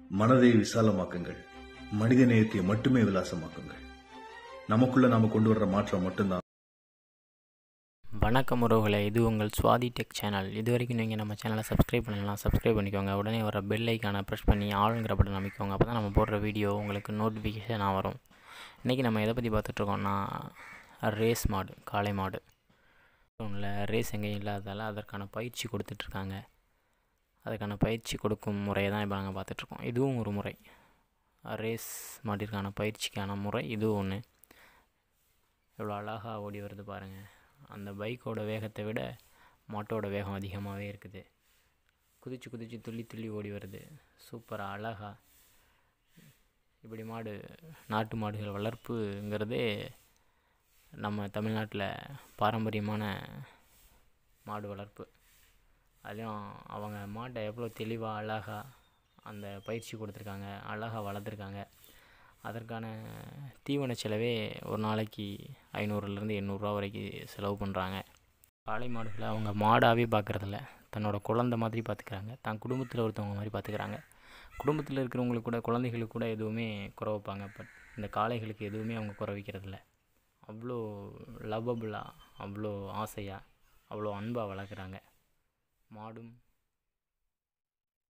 மனதை விசாலமாக்குங்கள் மனித நேயத்தை மட்டுமே விலாசமாக்குங்கள் நமக்குள்ள நாம கொண்டு வர்ற மாற்றம் மட்டும்தான் வணக்கம் உறவுகளே இது உங்கள் சுவாதி டெக் சேனல் இது வரைக்கும் நீங்கள் நம்ம சேனலை சப்ஸ்கிரைப் பண்ணலாம் சப்ஸ்கிரைப் பண்ணிக்கோங்க உடனே வர பெல் ஐக்கானை ப்ரெஸ் பண்ணி ஆளுங்கிற பட்டன் அமைக்கோங்க அப்போ தான் நம்ம போடுற வீடியோ உங்களுக்கு நோட்டிஃபிகேஷனாக வரும் இன்றைக்கி நம்ம எதை பற்றி பார்த்துட்ருக்கோம்னா ரேஸ் மாடு காளை மாடு ஒன்றில் ரேஸ் எங்கேயும் இல்லாததால் அதற்கான பயிற்சி கொடுத்துட்ருக்காங்க அதுக்கான பயிற்சி கொடுக்கும் முறையை தான் இப்போ நாங்கள் பார்த்துட்ருக்கோம் இதுவும் ஒரு முறை ரேஸ் மாட்டிற்கான பயிற்சிக்கான முறை இதுவும் ஒன்று எவ்வளோ அழகாக ஓடி வருது பாருங்கள் அந்த பைக்கோட வேகத்தை விட மாட்டோட வேகம் அதிகமாகவே இருக்குது குதிச்சு குதிச்சு துள்ளி துள்ளி ஓடி வருது சூப்பராக அழகாக இப்படி மாடு நாட்டு மாடுகள் வளர்ப்புங்கிறதே நம்ம தமிழ்நாட்டில் பாரம்பரியமான மாடு வளர்ப்பு அதுலேயும் அவங்க மாட்டை எவ்வளோ தெளிவாக அழகாக அந்த பயிற்சி கொடுத்துருக்காங்க அழகாக வளர்த்துருக்காங்க அதற்கான தீவன செலவே ஒரு நாளைக்கு ஐநூறுலேருந்து எண்ணூறுரூவா வரைக்கும் செலவு பண்ணுறாங்க காளை மாடுகளை அவங்க மாடாகவே பார்க்குறதில்ல தன்னோட குழந்த மாதிரி பார்த்துக்கிறாங்க தான் குடும்பத்தில் ஒருத்தவங்க மாதிரி பார்த்துக்கிறாங்க குடும்பத்தில் இருக்கிறவங்களுக்கு கூட குழந்தைகளுக்கு கூட எதுவுமே குறை வைப்பாங்க பட் இந்த காளைகளுக்கு எதுவுமே அவங்க குறை வைக்கிறதில்ல அவ்வளோ லவ்வபுளாக அவ்வளோ ஆசையாக அவ்வளோ அன்பாக வளர்க்குறாங்க மாடும்